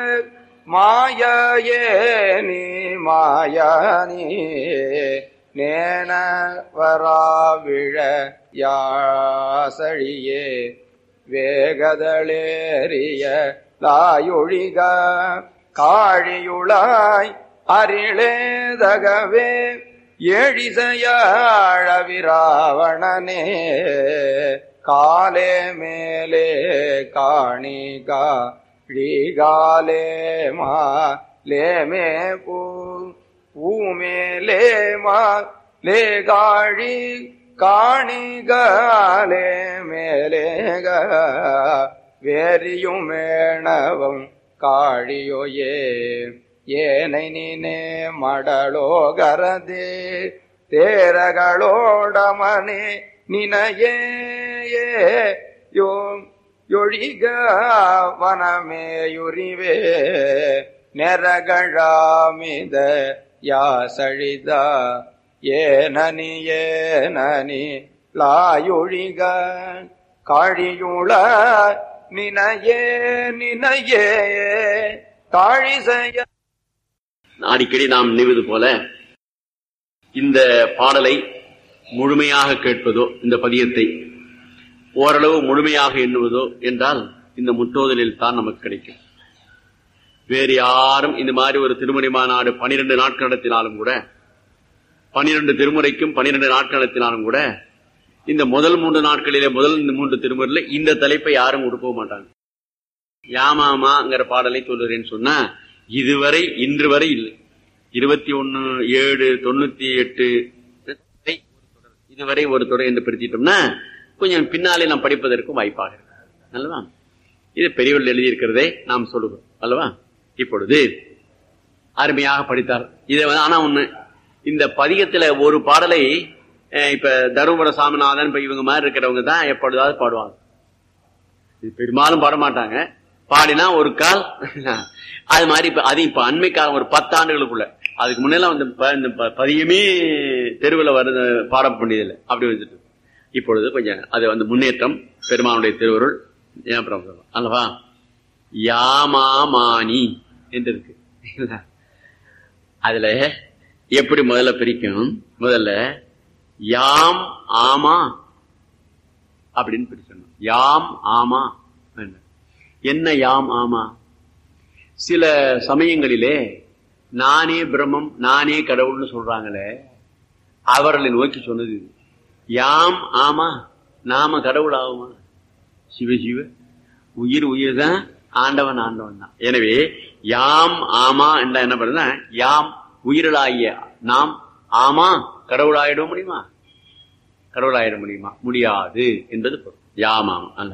மாயே நீ மாயானி நேன வராவிழ யாசழியே வேகதளேறிய லாயொழிக காழியுளாய் அரிளேதகவே எழிசையாழவிராவணனே காலே மேலே காணிகா ழீகாலே மா லேமே பூ பூமேலே மா லே காழி காணிகாலே மேலேக வேரியும் மேணவம் காழியோயே ஏனை நீனே மடலோகரதே தேரகளோடமனே நினையே யோ ಯೊಳಿಗ ವನಮೇಯುರಿವೆ ನೆರಗಳಾಮಿದ ಯಾಸಳಿದ ಏನನಿ ಏನನಿ ಲಾಯುಳಿಗ ಕಾಳಿಯುಳ ನಿನಯೇ ನಿನಯೇ தாழிசைய அடிக்கடி நாம் நினைவது போல இந்த பாடலை முழுமையாக கேட்பதோ இந்த பதியத்தை ஓரளவு முழுமையாக எண்ணுவதோ என்றால் இந்த முற்றோதலில் தான் நமக்கு கிடைக்கும் வேறு யாரும் இந்த மாதிரி ஒரு திருமணி மாநாடு பனிரெண்டு நாட்கள் நடத்தினாலும் கூட பனிரெண்டு திருமுறைக்கும் பனிரெண்டு நாட்கள் நடத்தினாலும் கூட இந்த முதல் மூன்று நாட்களிலே முதல் மூன்று திருமுறையில இந்த தலைப்பை யாரும் கொடுக்க மாட்டாங்க யாமாமாங்கிற பாடலை சொல்லுறேன்னு சொன்னா இதுவரை இன்று வரை இல்லை இருபத்தி ஒன்னு ஏழு தொண்ணூத்தி எட்டு இதுவரை ஒரு தொடர் என்று பிரித்திட்டோம்னா கொஞ்சம் பின்னாலே நாம் படிப்பதற்கும் வாய்ப்பாக இருக்கு அல்லவா இது பெரியவர்கள் எழுதியிருக்கிறதே நாம் சொல்லுவோம் அல்லவா இப்பொழுது அருமையாக படித்தார் இதை வந்து ஆனா ஒண்ணு இந்த பதிகத்துல ஒரு பாடலை அஹ், இப்ப தருமபுர சாமிநாதன் இப்ப இவங்க மாதிரி இருக்கிறவங்க தான் எப்பொழுதாவது பாடுவாங்க இது பெரும்பாலும் பாட மாட்டாங்க பாடினா ஒரு கால் அது மாதிரி இப்ப அது இப்ப அண்மை காலம் ஒரு பத்து ஆண்டுகளுக்குள்ள அதுக்கு முன்னெல்லாம் வந்து ப- இந்த ப- பதியமே தெருவில் வருது பாட வேண்டியதில்லை அப்படி வந்துட்டு இப்பொழுது கொஞ்சம் அது வந்து முன்னேற்றம் பெருமானுடைய திருவருள் ஞாபகம் சொல்லலாம். அல்லவா யாமாமானி என்று இருக்கு அதுல எப்படி முதல்ல பிரிக்கும் முதல்ல யாம் ஆமா அப்படின்னு பிரிச்சணும் யாம் ஆமா என்ன. என்ன யாம் ஆமா சில சமயங்களிலே நானே பிரம்மம் நானே கடவுள்னு சொல்றாங்களே அவர்களை நோக்கி சொன்னது இது. யாம் ஆமா நாம கடவுள் ஆகுமா சிவ சிவ உயிர் உயிர் தான் ஆண்டவன் ஆண்டவன் தான் எனவே யாம் ஆமா என்றா என்ன பண்ணுறா யாம் உயிரலாகிய நாம் ஆமா கடவுளாயிட முடியுமா கடவுளாயிட முடியுமா முடியாது என்பது பொருள் யாமாம் அல்ல